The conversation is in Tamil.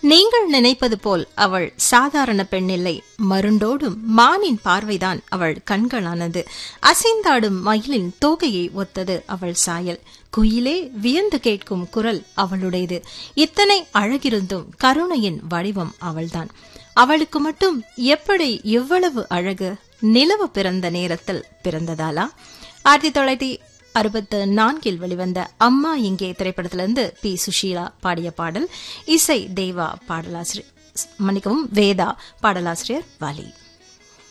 நீங்கள் நினைப்பது போல் அவள் சாதாரண பெண்ணில்லை மருண்டோடும் மானின் பார்வைதான் அவள் கண்களானது அசைந்தாடும் மயிலின் தோகையை ஒத்தது அவள் சாயல் குயிலே வியந்து கேட்கும் குரல் அவளுடையது இத்தனை அழகிருந்தும் கருணையின் வடிவம் அவள்தான் அவளுக்கு மட்டும் எப்படி இவ்வளவு அழகு நிலவு பிறந்த நேரத்தில் பிறந்ததாலா ஆயிரத்தி தொள்ளாயிரத்தி அறுபத்து நான்கில் வெளிவந்த அம்மா இங்கே திரைப்படத்திலிருந்து பி சுஷீலா பாடிய பாடல் இசை தேவா பாடலாசிரியர் மன்னிக்கவும் வேதா பாடலாசிரியர் வாலி